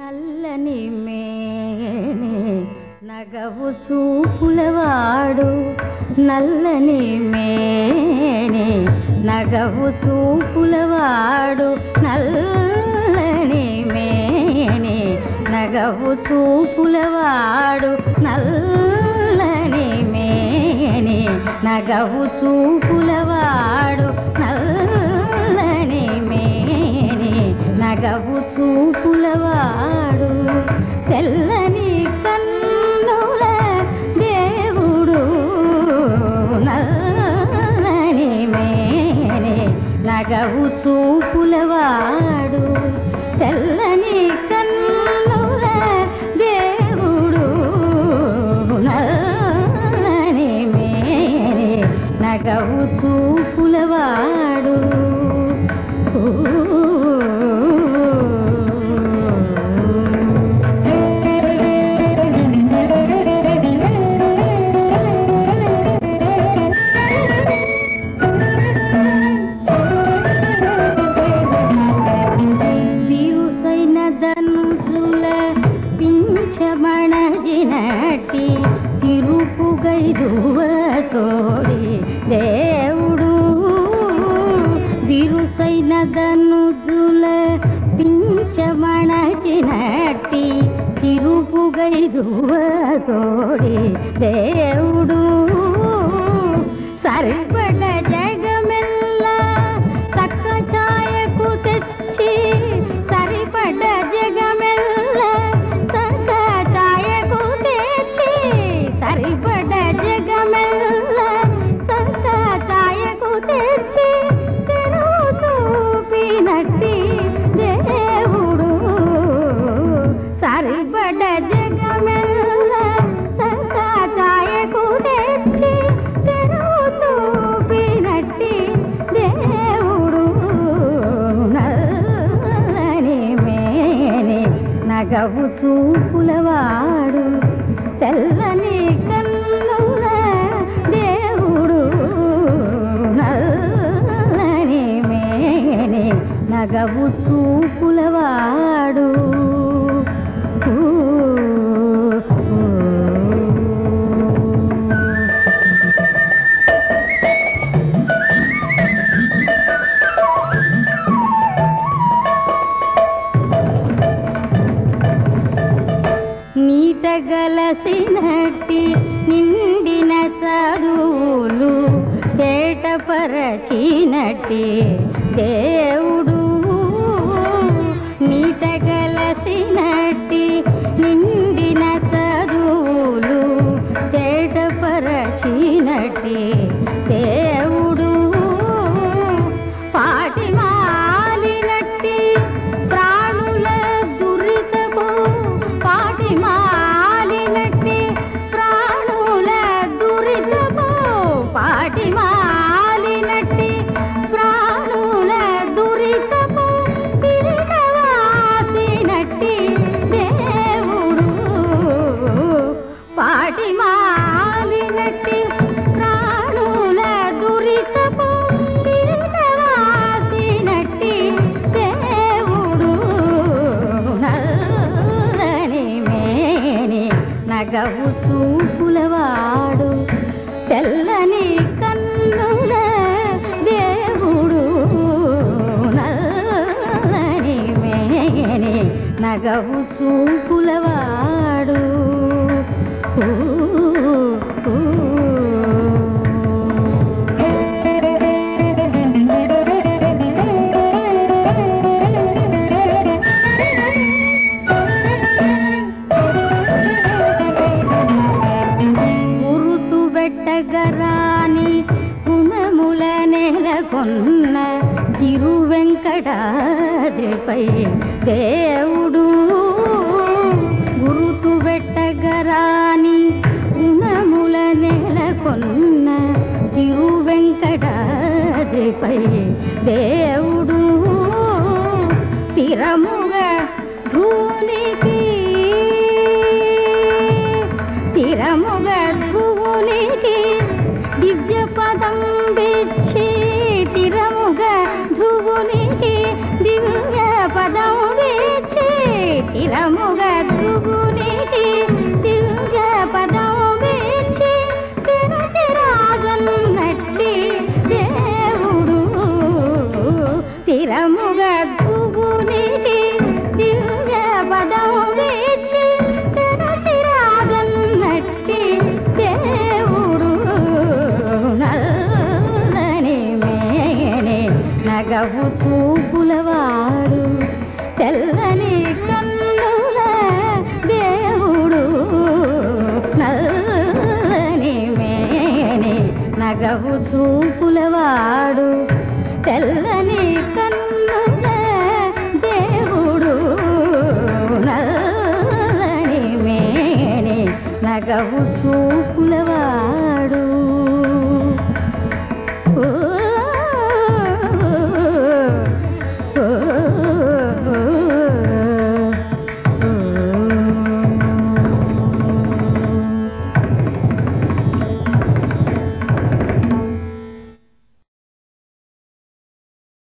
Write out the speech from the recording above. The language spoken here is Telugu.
నల్లని మేని నగవు చూపులవాడు నల్లని మేని నగవు చూపులవాడు నల్లని మేని నగవు చూపులవాడు నల్లని మేని నగవు చూపులవాడు నల్లని మేని నగవు చూపులవాడు తెల్లని కన్నుల దేవుడు నల్లని మేని నగవు చూపులవాడు తెల్లని కన్నుల దేవుడు నల్లని మేని నగవు చూపులవాడు బిరుసైన ధనుసుల పింఛమణజినటి తిరుపుగైదువ తోడి దేవుడు బిరుసైన ధనుజుల పింఛమణజినటి తిరుపుగైదువ తోడి దేవుడు సరిపడ జగమెల్లా తక్క ఛాయకు తెచ్చి సరిపడ్డ జగమెల్ల తక్క ఛాయకు తెచ్చి సరిపడ్డ జగమెల్ల తక్క ఛాయకు తెచ్చి తెరువు చూపినట్టి దేవుడు సరిపడ్డ జగమెల్ల తక్క ఛాయకు తెచ్చి తెరువు చూపినట్టి దేవుడు నల్లని మేని నగవు చూపులవాడు తెల్లని కన్నుల దేవుడు నల్లని మేని నగవు చూపులవాడు ఊ, ఊ. నీటగలసినట్టి నిండిన చదువులు తేటపరచినట్టి దేవుడు నీటగలసినట్టి నిండిన చదువులు తేటపరచినట్టి దేవుడు పాటి మాలినట్టి ప్రాణుల దురితకు పాటి మాలినట్టి ప్రాణుల దురితకు పాటి మాలినట్టి ప్రాణుల దురితకు తిరిగవాసినట్టి దేవుడు పాటి మాలినట్టి ప్రాణుల దురితపు తిరిగవాసినట్టి దేవుడు నల్లని మేని నగవు చూపులవాడు తెల్లని కన్నుల దేవుడు నల్లని మేని నగవు చూపులవాడు ఊ, ఊ. గురుతు వెట్టగరాని గుణముల నెలకొన్న తిరువెంకటాద్రిపై దేవుడు గురుతు వెట్టగరాని గుణముల నెలకొన్న తిరువెంకటాద్రిపై దేవుడు తిరముగా ధ్రువునికి తిరముగ ధ్రువునికి దివ్య పదం బిచ్చి తిరముగ ధ్రువునికి దివ్య పదం బిచ్చి స్థిరముగ ధ్రువునికి దివ్య పదం వేచి తిరతిరాజన్నట్టి దేవుడు స్థిరముగ ధ్రువునికి దివ్య పదం వేచి తిరతిరాజన్నట్టి దేవుడు నల్లని మేనే నగవు చూపులవాడు తెల్లని కన్నుల దేవుడు నల్లని మేని నగవు చూపులవాడు తెల్లని కన్నుల దేవుడు నల్లని మేని నగవు చూపులవాడు